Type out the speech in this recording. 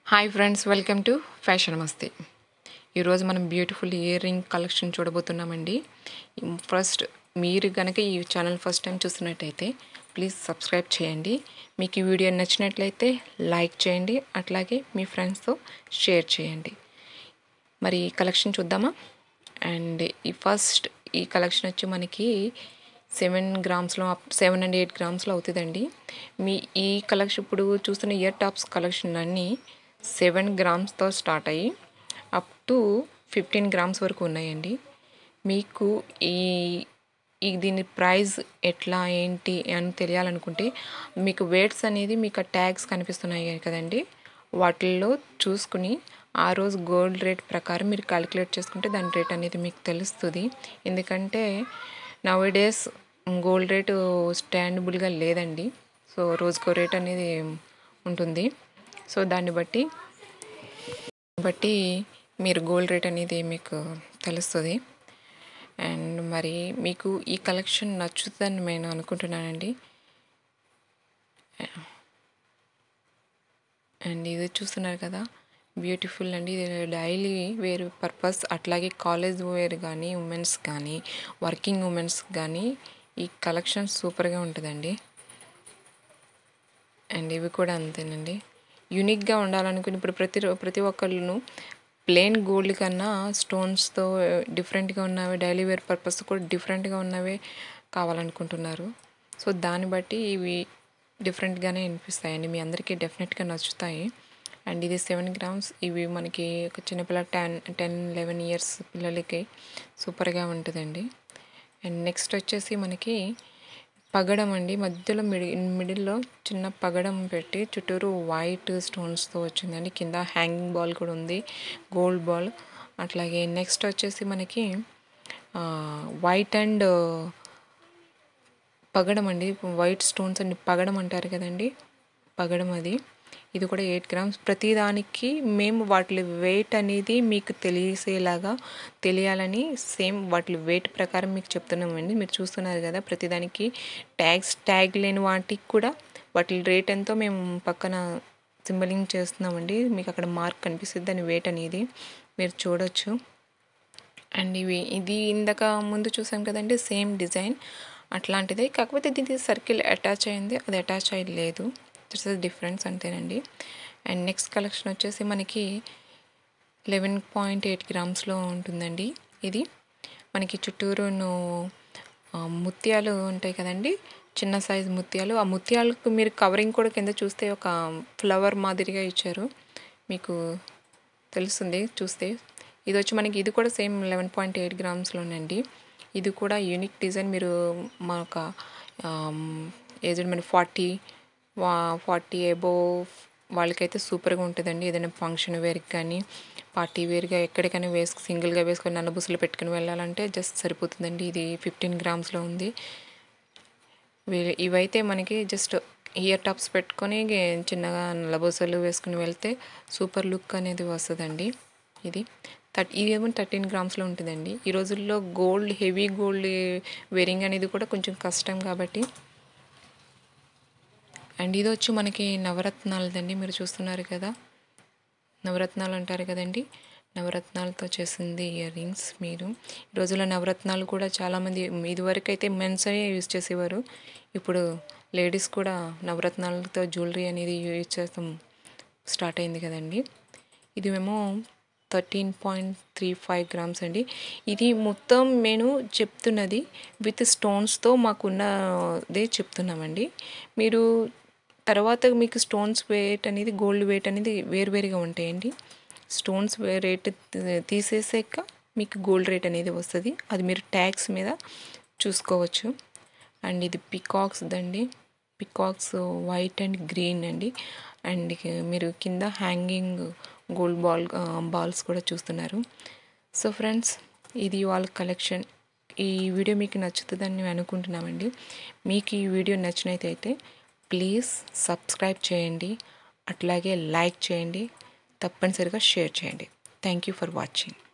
hi friends welcome to fashion మస్తీ ఈరోజు మనం బ్యూటిఫుల్ ఇయర్ రింగ్ కలెక్షన్ చూడబోతున్నామండి ఫస్ట్ మీరు కనుక ఈ ఛానల్ ఫస్ట్ టైం చూస్తున్నట్టయితే ప్లీజ్ సబ్స్క్రైబ్ చేయండి మీకు ఈ వీడియో నచ్చినట్లయితే లైక్ చేయండి అట్లాగే మీ ఫ్రెండ్స్తో షేర్ చేయండి మరి ఈ కలెక్షన్ చూద్దామా అండ్ ఈ ఫస్ట్ ఈ కలెక్షన్ వచ్చి మనకి సెవెన్ గ్రామ్స్లో సెవెన్ అండ్ ఎయిట్ గ్రామ్స్లో అవుతుందండి మీ ఈ కలెక్షన్ ఇప్పుడు చూస్తున్న ఇయర్ టాప్స్ కలెక్షన్ అన్నీ సెవెన్ గ్రామ్స్తో స్టార్ట్ అయ్యి అప్ టు ఫిఫ్టీన్ గ్రామ్స్ వరకు ఉన్నాయండి మీకు ఈ ఈ దీని ప్రైస్ ఎట్లా ఏంటి అని తెలియాలనుకుంటే మీకు వెయిట్స్ అనేది మీకు ట్యాగ్స్ కనిపిస్తున్నాయి కదండి వాటిల్లో చూసుకుని ఆ రోజు గోల్డ్ రేట్ ప్రకారం మీరు క్యాలిక్యులేట్ చేసుకుంటే దాని రేట్ అనేది మీకు తెలుస్తుంది ఎందుకంటే నవ్ డేస్ గోల్డ్ రేటు స్టాండబుల్గా లేదండి సో రోజుకో రేట్ అనేది ఉంటుంది సో దాన్ని బట్టి బట్టి మీరు గోల్డ్ రేట్ అనేది మీకు తెలుస్తుంది అండ్ మరి మీకు ఈ కలెక్షన్ నచ్చుతుందని నేను అనుకుంటున్నానండి అండ్ ఇది చూస్తున్నారు కదా బ్యూటిఫుల్ అండి ఇది డైలీ వేర్ పర్పస్ అట్లాగే కాలేజ్ వేర్ కానీ ఉమెన్స్ కానీ వర్కింగ్ ఉమెన్స్ కానీ ఈ కలెక్షన్ సూపర్గా ఉంటుందండి అండ్ ఇవి కూడా అంతేనండి యూనిక్గా ఉండాలనుకుని ఇప్పుడు ప్రతి ప్రతి ఒక్కళ్ళను ప్లెయిన్ గోల్డ్ కన్నా స్టోన్స్తో డిఫరెంట్గా ఉన్నవి డైలీ వేర్ పర్పస్ కూడా డిఫరెంట్గా ఉన్నవే కావాలనుకుంటున్నారు సో దాన్ని బట్టి ఇవి డిఫరెంట్గానే అనిపిస్తాయండి మీ అందరికీ డెఫినెట్గా నచ్చుతాయి అండ్ ఇది సెవెన్ గ్రామ్స్ ఇవి మనకి ఒక చిన్నపిల్ల టెన్ టెన్ లెవెన్ ఇయర్స్ పిల్లలకి సూపర్గా ఉంటుందండి అండ్ నెక్స్ట్ వచ్చేసి మనకి పగడం అండి మధ్యలో మిడి మిడిల్లో చిన్న పగడం పెట్టి చుట్టూరు వైట్ స్టోన్స్తో వచ్చిందండి కింద హ్యాంగింగ్ బాల్ కూడా ఉంది గోల్డ్ బాల్ అట్లాగే నెక్స్ట్ వచ్చేసి మనకి వైట్ అండ్ పగడం అండి వైట్ స్టోన్స్ అండి పగడం అంటారు కదండి పగడం అది ఇది కూడా ఎయిట్ గ్రామ్స్ ప్రతిదానికి మేము వాటి వెయిట్ అనేది మీకు తెలిసేలాగా తెలియాలని సేమ్ వాటి వెయిట్ ప్రకారం మీకు చెప్తున్నామండి మీరు చూస్తున్నారు కదా ప్రతిదానికి ట్యాగ్స్ ట్యాగ్ లేని వాటికి కూడా వాటి రేట్ ఎంతో మేము పక్కన సింబలింగ్ చేస్తున్నామండి మీకు అక్కడ మార్క్ కనిపిస్తుంది దాని వెయిట్ అనేది మీరు చూడొచ్చు అండ్ ఇవి ఇది ఇందాక ముందు చూసాం కదండి సేమ్ డిజైన్ అట్లాంటిదే కాకపోతే దీనికి సర్కిల్ అటాచ్ అయింది అది అటాచ్ అయ్యి లేదు దిస్ ఇస్ డిఫరెన్స్ అంతేనండి అండ్ నెక్స్ట్ కలెక్షన్ వచ్చేసి మనకి లెవెన్ పాయింట్ ఎయిట్ గ్రామ్స్లో ఉంటుందండి ఇది మనకి చుట్టూరును ముత్యాలు ఉంటాయి కదండి చిన్న సైజు ముత్యాలు ఆ ముత్యాలకు మీరు కవరింగ్ కూడా కింద చూస్తే ఒక ఫ్లవర్ మాదిరిగా ఇచ్చారు మీకు తెలుస్తుంది చూస్తే ఇది వచ్చి మనకి ఇది కూడా సేమ్ లెవెన్ పాయింట్ ఎయిట్ గ్రామ్స్లోనండి ఇది కూడా యూనిక్ డిజైన్ మీరు మా ఒక ఏజ్డ్ మన ఫార్టీ వా ఫార్టీ అబోవ్ వాళ్ళకైతే సూపర్గా ఉంటుందండి ఏదైనా ఫంక్షన్ వేర్కి కానీ పార్టీ వేర్గా ఎక్కడికైనా వేసుకు సింగిల్గా వేసుకొని నల్లబుసలు పెట్టుకుని వెళ్ళాలంటే జస్ట్ సరిపోతుందండి ఇది ఫిఫ్టీన్ గ్రామ్స్లో ఉంది ఇవైతే మనకి జస్ట్ ఇయర్ టాప్స్ పెట్టుకొని చిన్నగా నల్లబూసలు వేసుకుని వెళ్తే సూపర్ లుక్ అనేది వస్తుందండి ఇది థర్టీ ఇదేమో థర్టీన్ గ్రామ్స్లో ఉంటుందండి ఈ రోజుల్లో గోల్డ్ హెవీ గోల్డ్ వేరింగ్ అనేది కూడా కొంచెం కష్టం కాబట్టి అండ్ ఇది వచ్చి మనకి నవరత్నాలదండి మీరు చూస్తున్నారు కదా నవరత్నాలు అంటారు కదండి నవరత్నాలతో చేసింది ఇయర్ రింగ్స్ మీరు ఈ రోజుల్లో నవరత్నాలు కూడా చాలామంది ఇదివరకు అయితే మెన్సే యూజ్ చేసేవారు ఇప్పుడు లేడీస్ కూడా నవరత్నాలతో జ్యువెలరీ అనేది యూజ్ చేస్తాం స్టార్ట్ అయింది కదండి ఇది మేము thirteen point three five grams అండి ఇది మొత్తం నేను చెప్తున్నది విత్ స్టోన్స్తో మాకున్నదే చెప్తున్నామండి మీరు తర్వాత మీకు స్టోన్స్ వెయిట్ అనేది గోల్డ్ వెయిట్ అనేది వేరువేరుగా ఉంటాయండి స్టోన్స్ రేట్ తీసేసాక మీకు గోల్డ్ రేట్ అనేది వస్తుంది అది మీరు ట్యాక్స్ మీద చూసుకోవచ్చు అండ్ ఇది పికాక్స్ దండి పికాక్స్ వైట్ అండ్ గ్రీన్ అండి అండ్ మీరు కింద హ్యాంగింగ్ గోల్డ్ బాల్ బాల్స్ కూడా చూస్తున్నారు సో ఫ్రెండ్స్ ఇది వాళ్ళ కలెక్షన్ ఈ వీడియో మీకు నచ్చుతుందని మేము అనుకుంటున్నామండి మీకు ఈ వీడియో నచ్చినట్టయితే ప్లీజ్ సబ్స్క్రైబ్ చేయండి అట్లాగే లైక్ చేయండి తప్పనిసరిగా షేర్ చేయండి థ్యాంక్ యూ ఫర్ వాచింగ్